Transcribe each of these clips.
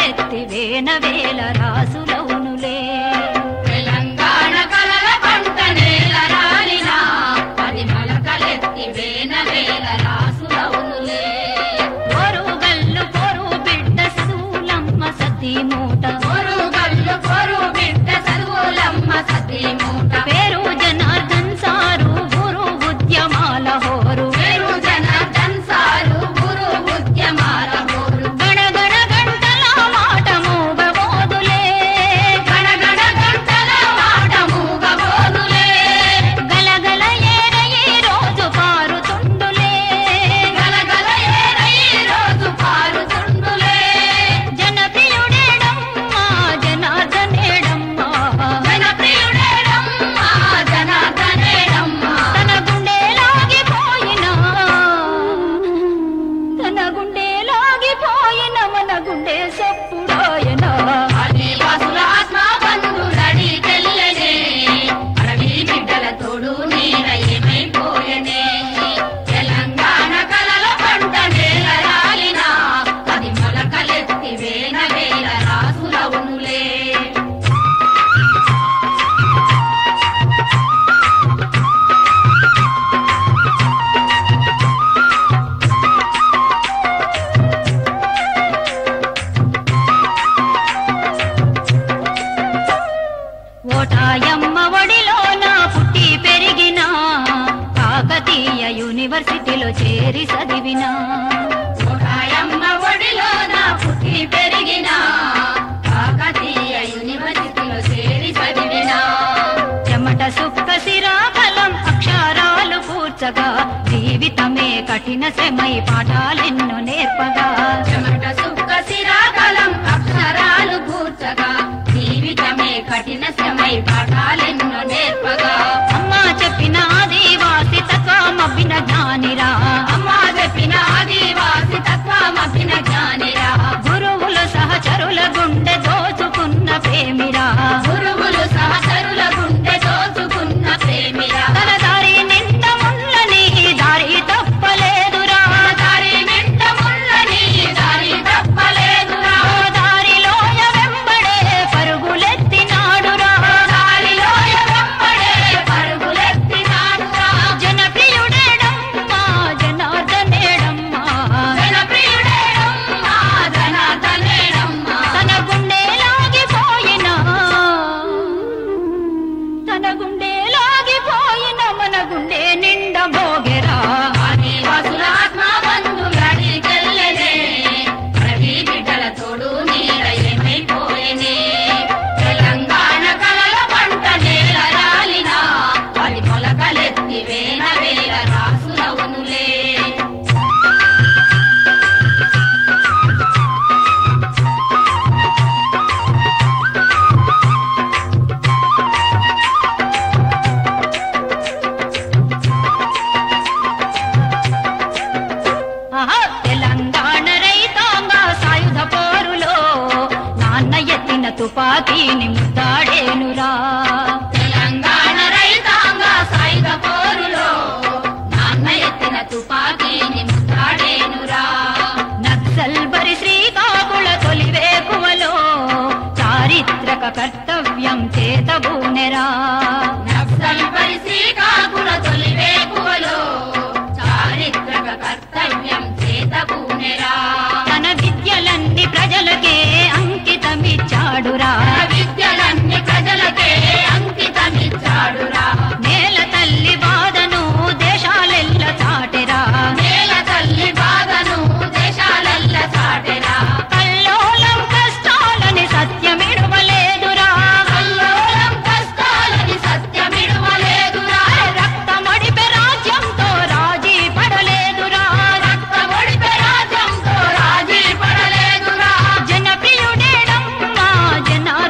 మొలకలెత్తి వేన వేల రాసులవునులే తెలంగాణ కలల పంట నేల రాలినా పది మొలకలెత్తి వేన వేల రాసులవునులే పొరుగల్లు పొరు బిడ్డ సూలమ్మ సతీ మూట పొరుగల్లు పొరు బిడ్డ చదువులమ్మ సతీ మూట పేరు జనార్దన్ సారు గురు ఉద్యమాల హోరు పేరు జనార్దన్ సారు గురు ఉద్యమాల హోరు గణగణ గంటల మాట మూగబోదులే గణగణ గంటల మాట మూగబోదులే గలగల ఏర ఈ రోజు పారుతుండులే గలగల ఏరై రోజు పారుతుండులే జనప్రియుడేడమ్మా జనార్దనేడమ్మా జనప్రియుడేడమ్మా జనార్దనేడమ్మా తన గుండెలాగిపోయిన తన గుండెలాగిపోయిన మన గుండె సప్పుడాయన ఆదివాసుల ఆత్మ బంధురడికెళ్ళనే అడవి బిడ్డల తోడు నీడ ఏమైపోయనే తెలంగాణ కలల పంట నేల రాలిన అది మొలకలెత్తి వేల వేల రాసులవునులే ఓటాయమ్మ ఒడిలోన పుట్టి పెరిగిన కాకతీయ యూనివర్సిటీలో చేరి చదివిన రాయమ్మ ఒడిలో నా పుట్టి పెరిగిన కాకతీయ యూనివర్సిటీలో చేరి చదివిన చెమట సుక్క సిరాకలం అక్షరాలు కూర్చగా జీవితమే కఠిన శ్రమై పాఠాలెన్నో నేర్పగా చెమట సుక్క సిరాకలం అక్షరాలు కూర్చగా జీవితమే కఠిన శ్రమై పాఠాలెన్నో నేర్పగా అమ్మా చెప్పిన ఆదివాసి తత్వమబ్బిన జ్ఞానిరా అమ్మా చెప్పిన ఆదివాసి తత్వమభిన జ్ఞానిరా గురువులు సహచరుల గుండె దోచుకున్న ప్రేమిరా గురువులు సహచరుల గుండె దోచుకున్న ప్రేమిరా తన దారి నిండ ముళ్ళని దారి తప్పలేదురా దారి వెంట ముళ్ళని దారి తప్పలేదురా ఓ దారిలోయ వెంబడే పరుగులెత్తినాడురా దారిలో వెంబడే పరుగులెత్తినాడురా జనప్రియుడేడమ్మా జనార్దనేడమ్మా జనప్రియుడేడమ్మా జనార్దనేడమ్మా తన గుండె లాగిపోయిన తన గుండె లాగిపోయిన మన గుండె నిండ భోగెరా ఆదివాసుల ఆత్మ బంధువులడికెళ్ళనే రవి బిడ్డల తోడు నీడ ఏమైపోయేనే తెలంగాణ కలల పంట నేల రాలిన పది మొలకలెత్తి వేల వేల రాసులవునులే ఆహా, తెలంగాణ రైతాంగ సాయుధ పోరులో నాన్న ఎత్తిన తుపాకీని ముద్దాడేనురా తెలంగాణ రైతాంగ సాయుధ పోరులో నాన్న ఎత్తిన తుపాకీని ముద్దాడేనురా నక్సల్ బరి శ్రీకాకుళ తొలివేకువలో చారిత్రక కర్తవ్యం చేతబూనెరా నక్సల్ పరి శ్రీకాకుళ తొలివేకువలో చారిత్రక కర్తవ్యం చేతబూనెరా తన విద్యలన్నీ ప్రజలకే అంకితమిచ్చాడురా విద్యలన్నీ ప్రజలకే అంకితమిచ్చాడురా నేల తల్లి బాధను దేశాలెల్ల చాటెరా నేల తల్లి బాధను దేశాలల్ల చాటెరా కల్లోలం కష్టాలని సత్యమిడవలేదురా కల్లోలం కష్టాలని సత్యమిడవలేదురా రక్తమడిపె రాజ్యంతో రాజీ పడలేదురా రక్తమొడిపె రాజ్యంతో రాజీ పడలేదురా జనప్రియుడేడమ్మా జనార్దనేడమ్మా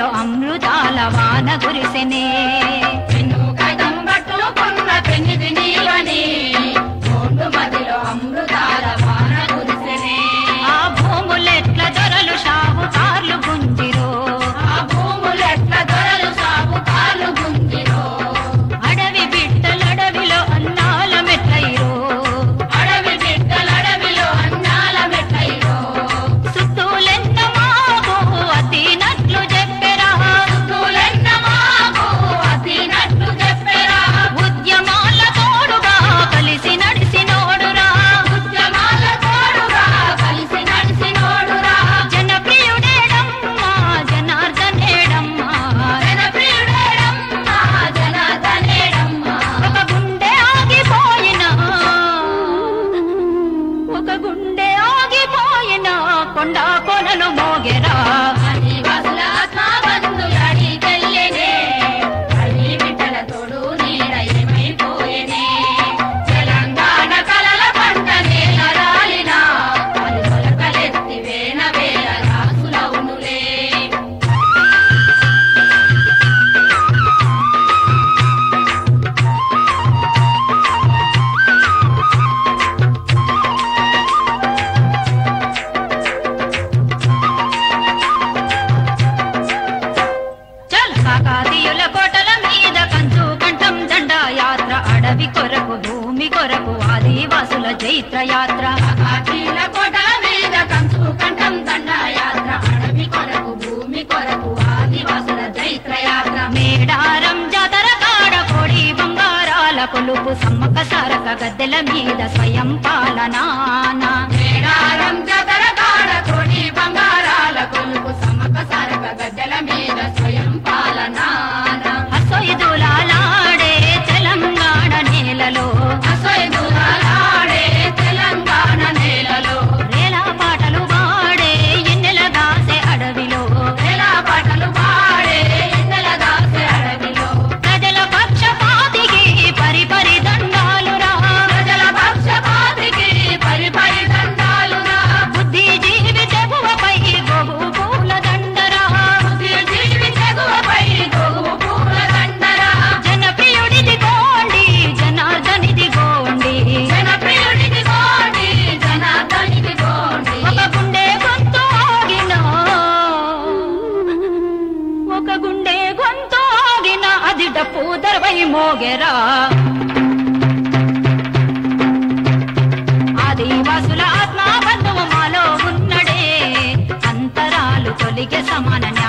మదిలో అమృతాల వాన కురిసెనే పెన్ను కాగితం పట్టుకున్న పెన్నిది నీవని గోండు మదిలో అమృతాల వాన కురిసెనే ఆ భూములెట్ల దొరలు షావుకార్లు గుంజిరో ఆ భూములెట్ల దొరలు సాగుకాలు గుంజిరో అడవి బిడ్డలడవిలో అన్నాల మెట్లయిరో అడవి బిడ్డలడవిలో అన్నాల మెట్టయిరో సుత్తూలెన్న మాకు అతినట్లు చెప్పెరా తూలెన్న మాకు అతినట్లు చెప్పెరా ఉద్యమాల తోడుగా కలిసి నడిసినోడురా ఉద్యమాల తోడుగా కలిసి నడిసినోడురా జనప్రియుడేడమ్మా జనార్దనేడమ్మా జనప్రియుడేడమ్మా జనార్దనేడమ్మా ఒక గుండె ఆగిపోయిన ఒక గుండె ఆగిపోయిన కొండ కొనలు మోగెరా ఆదివాసుల ఆత్మబంధులడి చెల్లెనే అడవి బిడ్డల తోడు నీడ ఏమైపోయేనే తెలంగాణ కలల పంట నేల రాలిన అది మొలకలెత్తి వేన వేల రాసులవునులే చల్ కాకాతీయుల కోటల మీద కంచు కంఠం జెండా యాత్ర అడవి కొరకు భూమి కొరకు ఆదివాసుల జైత్ర యాత్ర కాకీల కోటల మీద కంచు కంఠం దండ యాత్ర అడవి కొరకు భూమి కొరకు ఆదివాసుల జైత్ర యాత్ర మేడారం జాతర కాడ కోడి బంగారాల కొలుపు సమ్మక సారక గద్దెల మీద స్వయం పాలనాన మేడారం జాతర కాడ తోడి బంగారాల కొలుపు సమక సారక గద్దెల మీద స్వయం పాలనాన అసొయిదులాడే తెలంగాణ నేలలో అసైదులాడే తెలంగాణ నేలలో రేలా పాటలు వాడే ఎన్నెల దాసే అడవిలో ఎలా పాటలు పాడే ఎన్నెల దాసే అడవిలో ప్రజల పక్షపాతికి పరిపరి దండాలురా ప్రజల పక్షపాతికి పరిపరి దండాలురా బుద్ధి జీవి తెగువపై గోగు పూల దండరా బుద్ధి జీవి తెగువపై గోగు పూల దండరా జనప్రియుడిది గోండి జనార్దనిది గోండి జనప్రియుడికి గోండి జనార్దనికి గోండి ఒక గుండె గొంతు ఆగిన ఒక గుండె గొంతు ఆగిన అది డప్పు దర్వై మోగెరా ఆదివాసుల ఆత్మ బంధువు మాలో ఉన్నడే అంతరాలు తొలిగే సమాన